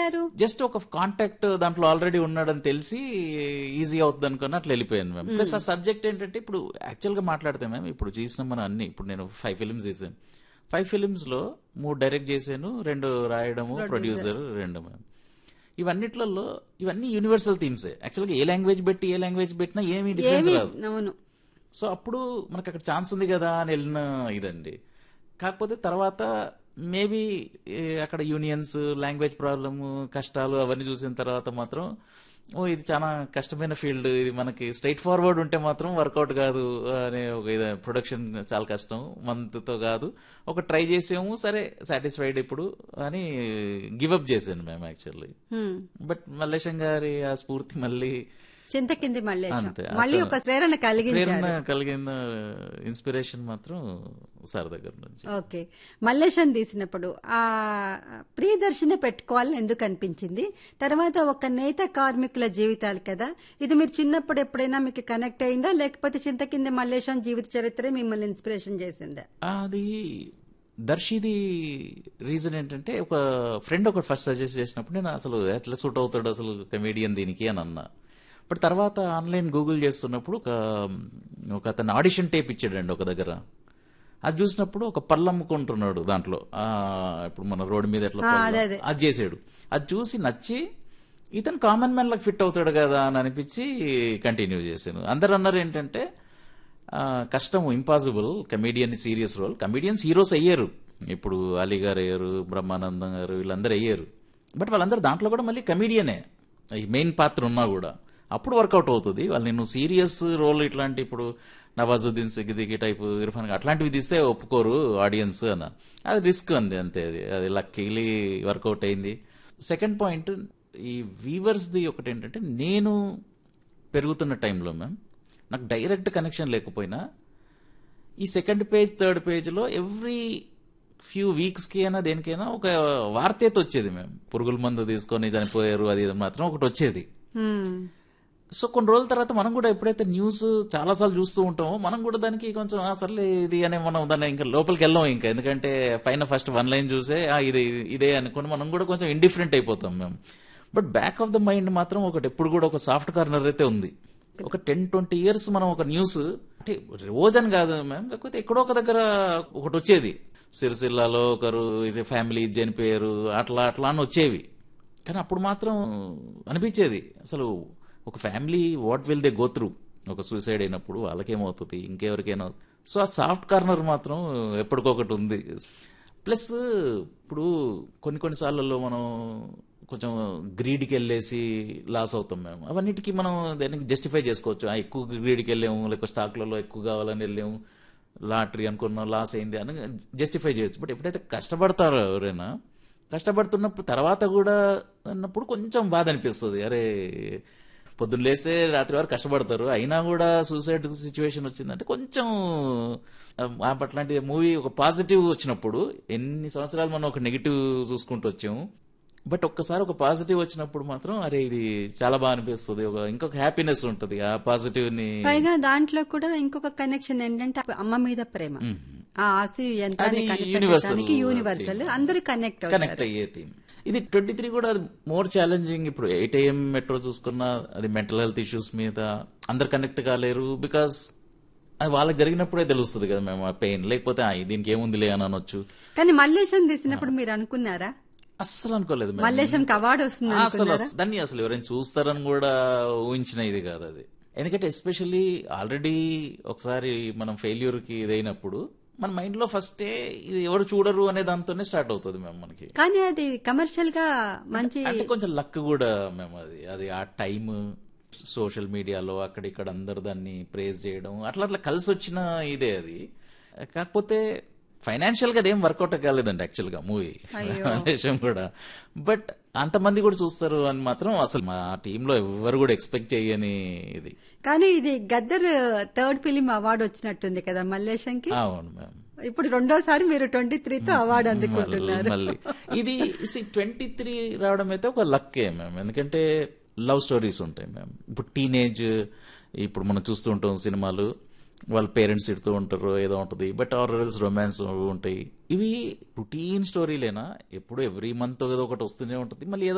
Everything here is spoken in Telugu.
వెళ్ళిపోయారు జస్ట్ ఒక కాంటాక్ట్ దాంట్లో ఆల్రెడీ ఉన్నాడని తెలిసి ఈజీ అవుతుంది అనుకుని అట్లా వెళ్ళిపోయాను మ్యామ్ ప్లస్ ఆ సబ్జెక్ట్ ఏంటంటే ఇప్పుడు యాక్చువల్ గా మాట్లాడితే మ్యామ్ ఇప్పుడు చేసిన మన అన్ని ఇప్పుడు నేను ఫైవ్ ఫిల్మ్స్ చేశాను ఫైవ్ ఫిల్మ్స్ లో మూడు డైరెక్ట్ చేశాను రెండు రాయడము ప్రొడ్యూసర్ రెండు మ్యామ్ ఇవన్నిట్లలో ఇవన్నీ యూనివర్సల్ థీమ్సే యాక్చువల్గా ఏ లాంగ్వేజ్ పెట్టి ఏ లాంగ్వేజ్ పెట్టినా ఏమీ డిఫరెన్స్ ఏమి రాదు అవును సో అప్పుడు మనకు అక్కడ ఛాన్స్ ఉంది కదా అని వెళ్ళిన ఇదండి కాకపోతే తర్వాత మేబీ అక్కడ యూనియన్స్ లాంగ్వేజ్ ప్రాబ్లమ్ కష్టాలు అవన్నీ చూసిన తర్వాత మాత్రం ఓ ఇది చాలా కష్టమైన ఫీల్డ్ ఇది మనకి స్ట్రైట్ ఫార్వర్డ్ ఉంటే మాత్రం వర్కౌట్ కాదు అనే ఒక ఇది ప్రొడక్షన్ చాలా కష్టం మంత్తో కాదు ఒక ట్రై చేసాము సరే సాటిస్ఫైడ్ ఇప్పుడు అని గివప్ చేశాను మేము యాక్చువల్లీ హ్మ్. బట్ మల్లేశం గారి ఆ స్ఫూర్తి మళ్ళీ చింతకింది మల్లేశం అంతే. మళ్ళీ అతను- ఒక ప్రేరణ కలిగించారు ప్రేరణ కలిగిన ఇన్స్పిరేషన్ మాత్రం సార్ దగ్గర నుంచి ఓకే మల్లేశం తీసినప్పుడు ఆ ప్రియదర్శిని పెట్టుకోవాలని ఎందుకు అనిపించింది తర్వాత ఒక నేత కార్మికుల జీవితాలు కదా ఇది మీరు చిన్నప్పుడు ఎప్పుడైనా మీకు కనెక్ట్ అయిందా లేకపోతే చింతకింది మల్లేశం జీవిత చరిత్ర మిమ్మల్ని ఇన్స్పిరేషన్ చేసిందా అది దర్శిది రీజన్ ఏంటంటే ఒక ఫ్రెండ్ ఒకటి ఫస్ట్ సజెస్ట్ చేసినప్పుడు నేను అసలు ఎట్లా సూట్ అవుతాడు అసలు కమేడియన్ దీనికి అని అన్నా బట్ తర్వాత ఆన్లైన్ గూగుల్ చేస్తున్నప్పుడు ఒక ఒక అతను ఆడిషన్ టేప్ ఇచ్చాడండి ఒక దగ్గర అది చూసినప్పుడు ఒక పళ్ళు అమ్ముకుంటున్నాడు దాంట్లో ఆ, ఇప్పుడు మన రోడ్డు మీద ఎట్లా ఆ, పళ్ళు- అదే, అదే. అది చేసాడు అది చూసి నచ్చి ఇతను కామన్ మ్యాన్ లకు ఫిట్ అవుతాడు కదా అని అనిపించి కంటిన్యూ చేశాను అందరు అన్నారు ఏంటంటే ఆ, కష్టం impossible comedian serious role comedians heroes అయ్యారు ఇప్పుడు అలీ గారు అయ్యారు బ్రహ్మానందం గారు వీళ్ళందరూ అయ్యారు బట్ వాళ్ళందరూ దాంట్లో కూడా మళ్ళీ కమేడియనే ఈ మెయిన్ పాత్ర ఉన్నా కూడా అప్పుడు వర్కౌట్ అవుతుంది వాళ్ళు నేను సీరియస్ రోల్ ఇట్లాంటి ఇప్పుడు నవాజుద్దీన్ సిద్దికి టైప్ ఇర్ఫాన్ ఖాన్ అట్లాంటివి తీస్తే ఒప్పుకోరు ఆడియన్స్ అన్న అది రిస్క్ అండి అంతే అది అది లక్కీలీ వర్కౌట్ అయింది సెకండ్ పాయింట్ ఈ వీవర్స్ది ఒకటి ఏంటంటే నేను పెరుగుతున్న టైంలో మ్యామ్ నాకు డైరెక్ట్ కనెక్షన్ లేకపోయినా ఈ సెకండ్ పేజ్ థర్డ్ పేజ్లో ఎవ్రీ ఫ్యూ వీక్స్కి అయినా దేనికైనా ఒక వార్త అయితే వచ్చేది మేము పురుగుల మందు తీసుకొని చనిపోయారు అది ఇది మాత్రం ఒకటి వచ్చేది హ్మ్. సో కొన్ని రోజుల తర్వాత మనం కూడా ఎప్పుడైతే న్యూస్ చాలాసార్లు చూస్తూ ఉంటామో మనం కూడా దానికి కొంచెం "ఆ, సర్లే ఇది అనే మనం దాన్ని ఇంకా లోపలికి వెళ్ళాం ఇంకా ఎందుకంటే పైన ఫస్ట్ వన్ లైన్ చూసే "ఆ, ఇది ఇదే అనుకుని మనం కూడా కొంచెం ఇండిఫరెంట్ అయిపోతాం మేము but back of the mind మాత్రం ఒకటి ఎప్పుడు కూడా ఒక సాఫ్ట్ కార్నర్ అయితే ఉంది ఒక టెన్ ట్వంటీ ఇయర్స్ మనం ఒక న్యూస్ అంటే రోజని కాదు మ్యామ్ కాకపోతే ఎక్కడో ఒక దగ్గర ఒకటి వచ్చేది సిరిసిల్లాలో ఒకరు ఇది ఫ్యామిలీ చనిపోయారు అట్లా అట్లా అని వచ్చేవి కానీ అప్పుడు మాత్రం అనిపించేది అసలు ఒక family what will they go through ఒక సూసైడ్ అయినప్పుడు వాళ్ళకేమవుతుంది ఇంకెవరికైనా సో ఆ సాఫ్ట్ కార్నర్ మాత్రం ఎప్పటికొకటి ఉంది ప్లస్ ఇప్పుడు కొన్ని కొన్ని సార్లలో మనం కొంచెం గ్రీడ్కి వెళ్ళేసి లాస్ అవుతాం మేము అవన్నిటికీ మనం దానికి జస్టిఫై చేసుకోవచ్చు ఆ, ఎక్కువ గ్రీడ్కి వెళ్ళాము లేకపోతే స్టాక్లలో ఎక్కువ కావాలని వెళ్ళాము లాటరీ అనుకున్నాం లాస్ అయింది అని జస్టిఫై చేయొచ్చు బట్ ఎప్పుడైతే కష్టపడతారో ఎవరైనా కష్టపడుతున్నప్పుడు తర్వాత కూడా అన్నప్పుడు కొంచెం బాధ అనిపిస్తుంది అరే పొద్దున్న లేస్తే రాత్రి వరకు కష్టపడతారు అయినా కూడా సూసైడ్ సిచ్యువేషన్ వచ్చిందంటే కొంచెం ఆ, అట్లాంటి మూవీ ఒక పాజిటివ్ వచ్చినప్పుడు ఎన్ని సంవత్సరాలు మనం ఒక నెగిటివ్ చూసుకుంటూ వచ్చాము బట్ ఒక్కసారి ఒక పాజిటివ్ వచ్చినప్పుడు మాత్రం అరే ఇది చాలా బాగా అనిపిస్తుంది ఒక ఇంకొక హ్యాపీనెస్ ఉంటుంది ఆ పాజిటివ్ ని పైగా దాంట్లో కూడా ఇంకొక కనెక్షన్ ఏంటంటే అమ్మ మీద ప్రేమ ఆ ఆశయు యంత్రాన్ని అది కనిపెట్టడానికి universal యూనివర్సల్ అందరూ కనెక్ట్ అవుతారు కనెక్ట్ అయ్యే థీమ్ ఇది ట్వంటీ త్రీ కూడా అది మోర్ ఛాలెంజింగ్ ఇప్పుడు ఎయిట్ ఏఎం మెట్రో చూసుకున్నా అది మెంటల్ హెల్త్ ఇష్యూస్ మీద అందరు కనెక్ట్ కాలేరు బికాస్ అది వాళ్ళకి జరిగినప్పుడే తెలుస్తుంది కదా మేము ఆ పెయిన్ లేకపోతే "ఆ, దీనికి ఏముందిలే అని అనొచ్చు కానీ మల్లేశం తీసినప్పుడు మీరు అనుకున్నారా అస్సలు అనుకోలేదు మేము. మల్లేశంకి అవార్డు వస్తుంది అసలు అనుకున్నారా దాన్ని అసలు ఎవరైనా చూస్తారని కూడా ఊహించిన ఇది కాదు అది ఎందుకంటే ఎస్పెషల్లీ ఆల్రెడీ ఒకసారి మనం ఫెయిల్యూర్ కి ఇదైనప్పుడు మన మైండ్ లో ఫస్టే ఇది ఎవరు చూడరు అనే దాంతోనే స్టార్ట్ అవుతుంది మేము మనకి కానీ అది కమర్షియల్ గా మంచి అంటే కొంచెం లక్ కూడా మేము అది అది ఆ టైం సోషల్ మీడియాలో అక్కడ ఇక్కడ అందరు దాన్ని ప్రేజ్ చేయడం అట్లా అట్లా కలిసి వచ్చిన ఇదే అది కాకపోతే ఫైనాన్షియల్ గా అదేం వర్కౌట్ కాలేదండి యాక్చువల్ గా మూవీ విషయం కూడా బట్ అంతమంది కూడా చూస్తారు అని మాత్రం అసలు మా టీంలో ఎవరు కూడా ఎక్స్పెక్ట్ చేయని ఇది కానీ ఇది గద్దర్ థర్డ్ ఫిలిం అవార్డు వచ్చినట్టుంది కదా మల్లేశంకి అవును మ్యామ్ ఇప్పుడు రెండోసారి మీరు ట్వంటీ త్రీతో అవార్డు అందుకుంటున్నారు మళ్ళీ ఇది ట్వంటీ త్రీ రావడం అయితే ఒక లక్కే మ్యామ్ ఎందుకంటే లవ్ స్టోరీస్ ఉంటాయి మ్యామ్ ఇప్పుడు టీనేజ్ ఇప్పుడు మనం చూస్తూ ఉంటాం సినిమాలు వాళ్ళ పేరెంట్స్ ఇడుతూ ఉంటారు ఏదో ఉంటుంది బట్ ఆర్ఎల్స్ రొమాన్స్ ఉంటాయి ఇవి రొటీన్ స్టోరీలేనా ఎప్పుడు ఎవ్రీ మంత్ ఏదో ఒకటి వస్తూనే ఉంటుంది మళ్ళీ ఏదో